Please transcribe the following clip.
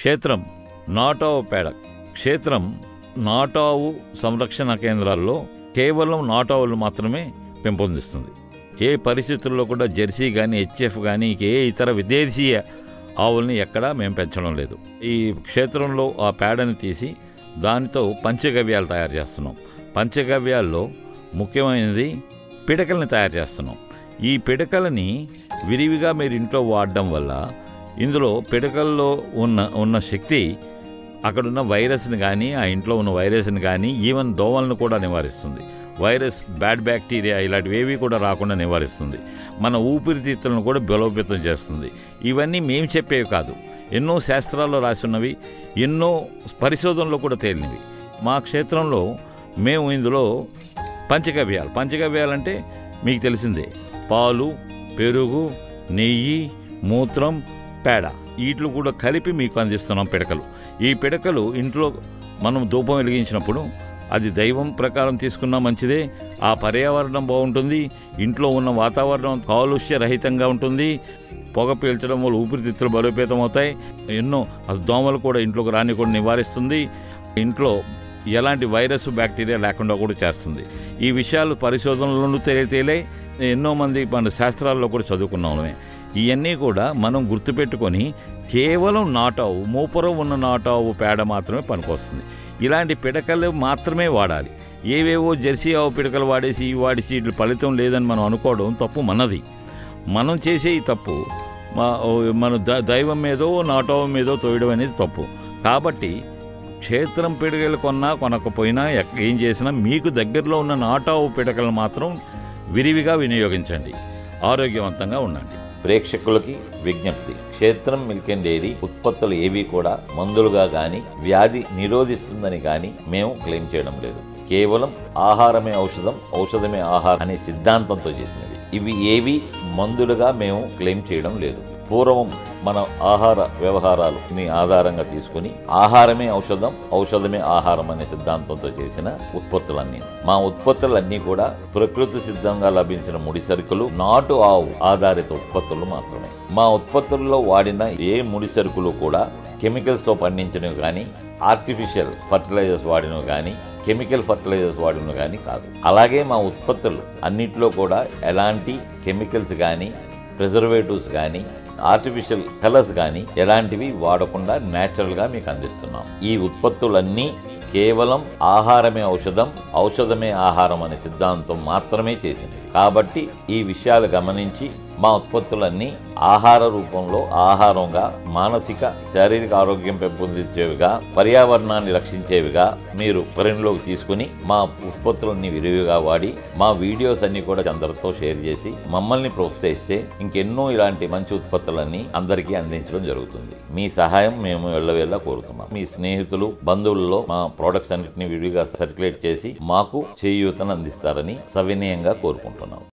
క్షేత్రం నాటావు పేడ క్షేత్రం నాటావు సంరక్షణ కేంద్రాల్లో కేవలం నాటావులు మాత్రమే పెంపొందిస్తుంది ఏ పరిస్థితుల్లో కూడా జెర్సీ కానీ హెచ్ఎఫ్ కానీ ఏ ఇతర విదేశీయ ఆవుల్ని ఎక్కడా మేము పెంచడం లేదు ఈ క్షేత్రంలో ఆ పేడని తీసి దానితో పంచగవ్యాలు తయారు చేస్తున్నాం పంచగవ్యాల్లో ముఖ్యమైనది పిడకల్ని తయారు చేస్తున్నాం ఈ పిడకలని విరివిగా మీరు ఇంట్లో వాడడం వల్ల ఇందులో పిడకల్లో ఉన్న ఉన్న శక్తి అక్కడున్న వైరస్ని కానీ ఆ ఇంట్లో ఉన్న వైరస్ని కానీ ఈవెన్ దోమలను కూడా నివారిస్తుంది వైరస్ బ్యాడ్ బ్యాక్టీరియా ఇలాంటివి ఏవి కూడా రాకుండా నివారిస్తుంది మన ఊపిరితిత్తులను కూడా బలోపేతం చేస్తుంది ఇవన్నీ మేము చెప్పేవి కాదు ఎన్నో శాస్త్రాల్లో రాసున్నవి ఎన్నో పరిశోధనలో కూడా తేలినవి మా క్షేత్రంలో మేము ఇందులో పంచగవ్యాలు పంచగవ్యాలంటే మీకు తెలిసిందే పాలు పెరుగు నెయ్యి మూత్రం పేడ వీటిలో కూడా కలిపి మీకు అందిస్తున్నాం పిడకలు ఈ పిడకలు ఇంట్లో మనం ధూపం వెలిగించినప్పుడు అది దైవం ప్రకారం తీసుకున్నా మంచిదే ఆ పర్యావరణం బాగుంటుంది ఇంట్లో ఉన్న వాతావరణం కాలుష్య రహితంగా ఉంటుంది పొగ పీల్చడం వల్ల ఊపిరితిత్తులు బలోపేతం అవుతాయి ఎన్నో ఆ దోమలు కూడా ఇంట్లోకి రాని కూడా నివారిస్తుంది ఇంట్లో ఎలాంటి వైరస్ బ్యాక్టీరియా లేకుండా కూడా చేస్తుంది ఈ విషయాలు పరిశోధనలను తెలియ తేలే ఎన్నో మంది మన శాస్త్రాల్లో కూడా చదువుకున్నామే ఇవన్నీ కూడా మనం గుర్తుపెట్టుకొని కేవలం నాటావు మూపురం ఉన్న నాటావు పేడ మాత్రమే పనికొస్తుంది ఇలాంటి పిడకలు మాత్రమే వాడాలి ఏవేవో జెర్సీ ఆవు పిడకలు వాడేసి ఇవి వాడేసి ఇట్లా ఫలితం లేదని మనం అనుకోవడం తప్పు మనది మనం చేసే ఈ తప్పు మా మన ద దైవం మీదో నాటవం మీదో తోయడం అనేది తప్పు కాబట్టి క్షేత్రం పిడకలు కొన్నా కొనకపోయినా ఎక్- ఏం చేసినా మీకు దగ్గరలో ఉన్న నాటావు పిడకలు మాత్రం విరివిగా వినియోగించండి ఆరోగ్యవంతంగా ఉండండి ప్రేక్షకులకి విజ్ఞప్తి క్షేత్రం మిల్క్ అండ్ డైరీ ఉత్పత్తులు ఏవి కూడా మందులుగా కానీ వ్యాధి నిరోధిస్తుందని కానీ మేము క్లెయిమ్ చేయడం లేదు కేవలం ఆహారమే ఔషధం ఔషధమే ఆహారం అనే సిద్ధాంతంతో చేసినవి ఇవి ఏవి మందులుగా మేము క్లెయిమ్ చేయడం లేదు పూర్వం మన ఆహార వ్యవహారాలని ఆధారంగా తీసుకుని ఆహారమే ఔషధం ఔషధమే ఆహారం అనే సిద్ధాంతంతో చేసిన ఉత్పత్తులన్నీ మా ఉత్పత్తులన్నీ కూడా ప్రకృతి సిద్ధంగా లభించిన ముడి సరుకులు నాటు ఆవు ఆధారిత ఉత్పత్తులు మాత్రమే మా ఉత్పత్తుల్లో వాడిన ఏ ముడి సరుకులు కూడా కెమికల్స్తో పండించినవి కానీ ఆర్టిఫిషియల్ ఫర్టిలైజర్స్ వాడినవి కానీ కెమికల్ ఫర్టిలైజర్స్ వాడినవి కానీ కాదు అలాగే మా ఉత్పత్తులు అన్నిట్లో కూడా ఎలాంటి కెమికల్స్ కానీ ప్రిజర్వేటివ్స్ కానీ ఆర్టిఫిషియల్ కలర్స్ కానీ ఎలాంటివి వాడకుండా న్యాచురల్గా మీకు అందిస్తున్నాం ఈ ఉత్పత్తులన్నీ కేవలం ఆహారమే ఔషధం ఔషధమే ఆహారం అనే సిద్ధాంతం మాత్రమే చేసింది కాబట్టి ఈ విషయాలు గమనించి మా ఉత్పత్తులన్నీ ఆహార రూపంలో ఆహారంగా మానసిక శారీరక ఆరోగ్యం పెంపొందించేవిగా పర్యావరణాన్ని రక్షించేవిగా మీరు పరిణిలోకి తీసుకుని మా ఉత్పత్తులన్నీ విరివిగా వాడి మా వీడియోస్ అన్ని కూడా అందరితో షేర్ చేసి మమ్మల్ని ప్రోత్సహిస్తే ఇంకెన్నో ఇలాంటి మంచి ఉత్పత్తులన్నీ అందరికీ అందించడం జరుగుతుంది మీ సహాయం మేము ఎల్లవేళ కోరుతున్నాం మీ స్నేహితులు బంధువులలో మా ప్రోడక్ట్స్ అన్నింటినీ విడిగా సర్క్యులేట్ చేసి మాకు చేయూతను అందిస్తారని సవినయంగా కోరుకుంటున్నాం